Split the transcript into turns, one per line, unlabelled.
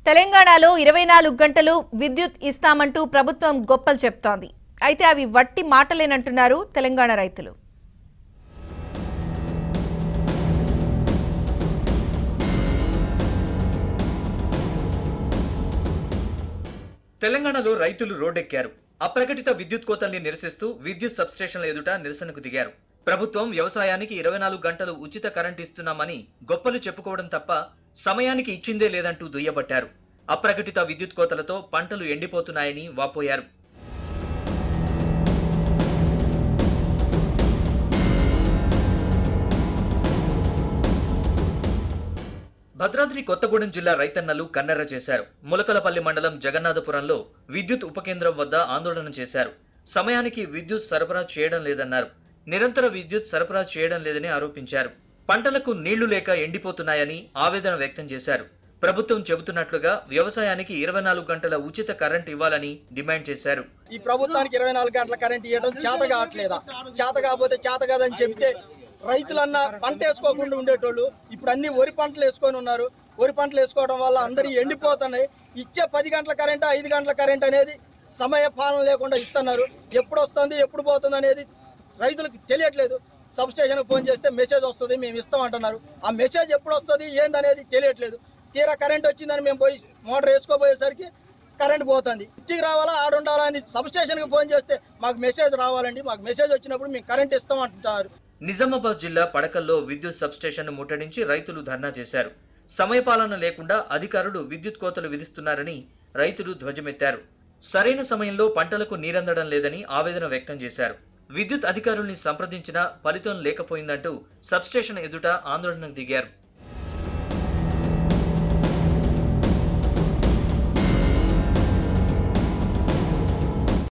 తెలంగాణలో ఇరవై నాలుగు గంటలు విద్యుత్ ఇస్తామంటూ ప్రభుత్వం గొప్పలు చెప్తోంది అయితే అవి వట్టి మాటలేనంటున్నారు తెలంగాణ రైతులు
తెలంగాణలో రైతులు రోడ్డెక్కారు అప్రకటిత విద్యుత్ కోతల్ని నిరసిస్తూ విద్యుత్ సబ్స్టేషన్ల ఎదుట నిరసనకు దిగారు ప్రభుత్వం వ్యవసాయానికి ఇరవై నాలుగు గంటలు ఉచిత కరెంట్ ఇస్తున్నామని గొప్పలు చెప్పుకోవడం తప్ప సమయానికి ఇచ్చిందే లేదంటూ దుయ్యబట్టారు అప్రకటిత విద్యుత్ కోతలతో పంటలు ఎండిపోతున్నాయని వాపోయారు భద్రాద్రి కొత్తగూడెం జిల్లా రైతన్నలు కన్నెర్ర చేశారు ములకలపల్లి మండలం జగన్నాథపురంలో విద్యుత్ ఉపకేంద్రం వద్ద ఆందోళన చేశారు సమయానికి విద్యుత్ సరఫరా చేయడం లేదన్నారు నిరంతర విద్యుత్ సరఫరా చేయడం లేదని ఆరోపించారు పంటలకు నీళ్లు లేక ఎండిపోతున్నాయని ఆవేదన వ్యక్తం చేశారు ప్రభుత్వం చెబుతున్నట్లుగా వ్యవసాయానికి ఇరవై నాలుగు గంటల ఉచిత కరెంట్ ఇవ్వాలని డిమాండ్ చేశారు
ఈ ప్రభుత్వానికి ఇరవై నాలుగు గంటల కరెంట్ ఇవ్వడం చేత కావట్లేదా చేత కాకపోతే చేత కాదని చెబితే రైతులన్నా పంట వేసుకోకుండా ఉండేటోళ్ళు ఇప్పుడు అన్ని వరి పంటలు వేసుకొని ఉన్నారు వరి పంటలు వేసుకోవడం వల్ల అందరి ఎండిపోతున్నాయి ఇచ్చే పది గంటల కరెంట్ ఐదు గంటల కరెంట్ అనేది సమయ పాలన లేకుండా ఇస్తున్నారు ఎప్పుడు వస్తుంది ఎప్పుడు పోతుంది అనేది రైతులకు తెలియట్లేదు సబ్ స్టేషన్కి ఫోన్ చేస్తే మెసేజ్ వస్తుంది మేము ఇస్తాం అంటున్నారు ఆ మెసేజ్ ఎప్పుడు వస్తుంది ఏందనేది తెలియట్లేదు తీరా కరెంట్ వచ్చిందని మేము పోయి మోటార్ వేసుకోబోయేసరికి కరెంట్ పోతుంది ఇంటికి రావాలా ఆడుండాలా అని సబ్ స్టేషన్కి ఫోన్ చేస్తే మాకు మెసేజ్ రావాలండి మాకు మెసేజ్ వచ్చినప్పుడు మేము కరెంట్ ఇస్తాం అంటున్నారు
నిజామాబాద్ జిల్లా పడకల్లో విద్యుత్ సబ్స్టేషన్ను ముట్టడించి రైతులు ధర్నా చేశారు సమయపాలన లేకుండా అధికారులు విద్యుత్ కోతలు విధిస్తున్నారని రైతులు ధ్వజమెత్తారు సరైన సమయంలో పంటలకు నీరందడం లేదని ఆవేదన వ్యక్తం చేశారు విద్యుత్ అధికారుల్ని సంప్రదించినా ఫలితం లేకపోయిందంటూ సబ్స్టేషన్ ఎదుట ఆందోళనకు దిగారు